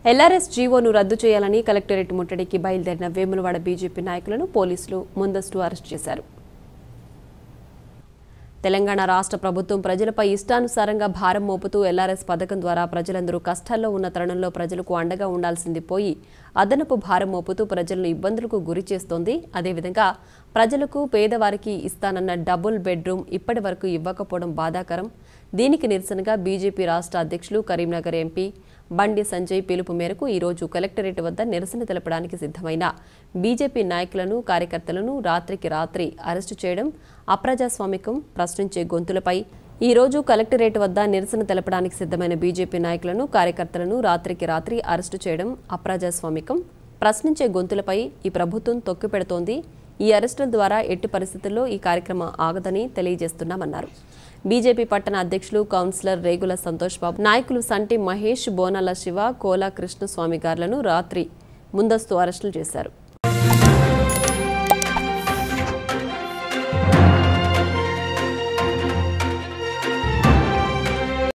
LRS జీవోను రద్దు చేయాలని కలెక్టరేట్ ముట్టడికి బయలుదేరిన వేములవాడ బీజేపీ నాయకులను పోలీసులు ముందస్తు అరెస్ట్ చేశారు తెలంగాణ రాష్ట్ర ప్రభుత్వం ప్రజలపై ఇష్టానుసారంగా భారం మోపుతూ ఎల్ఆర్ఎస్ పథకం ద్వారా ప్రజలందరూ కష్టాల్లో ఉన్న తరుణంలో ప్రజలకు అండగా ఉండాల్సింది పోయి అదనపు భారం మోపుతూ ప్రజలను ఇబ్బందులకు గురి చేస్తోంది అదేవిధంగా ప్రజలకు పేదవారికి ఇస్తానన్న డబుల్ బెడ్రూమ్ ఇప్పటి వరకు ఇవ్వకపోవడం బాధాకరం దీనికి నిరసనగా బీజేపీ రాష్ట్ర అధ్యక్షులు కరీంనగర్ ఎంపీ బండి సంజయ్ పిలుపు మేరకు ఈరోజు కలెక్టరేట్ వద్ద నిరసన తెలపడానికి సిద్ధమైన బీజేపీ నాయకులను కార్యకర్తలను రాత్రికి రాత్రి అరెస్టు చేయడం అప్రజాస్వామికం ప్రశ్నించే గొంతులపై ఈ రోజు కలెక్టరేట్ వద్ద నిరసన తెలపడానికి సిద్ధమైన బీజేపీ నాయకులను కార్యకర్తలను రాత్రికి రాత్రి అరెస్టు చేయడం అప్రజాస్వామికం ప్రశ్నించే గొంతులపై ఈ ప్రభుత్వం తొక్కిపెడుతోంది ఈ అరెస్టుల ద్వారా ఎట్టి పరిస్థితుల్లో ఈ కార్యక్రమం ఆగదని తెలియజేస్తున్నామన్నారు బీజేపీ పట్టణ అధ్యక్షులు కౌన్సిలర్ రేగుల సంతోష్ బాబు నాయకులు సంటి మహేష్ బోనాల శివ కోలా కృష్ణస్వామి గారులను రాత్రి ముందస్తు అరెస్టులు చేశారు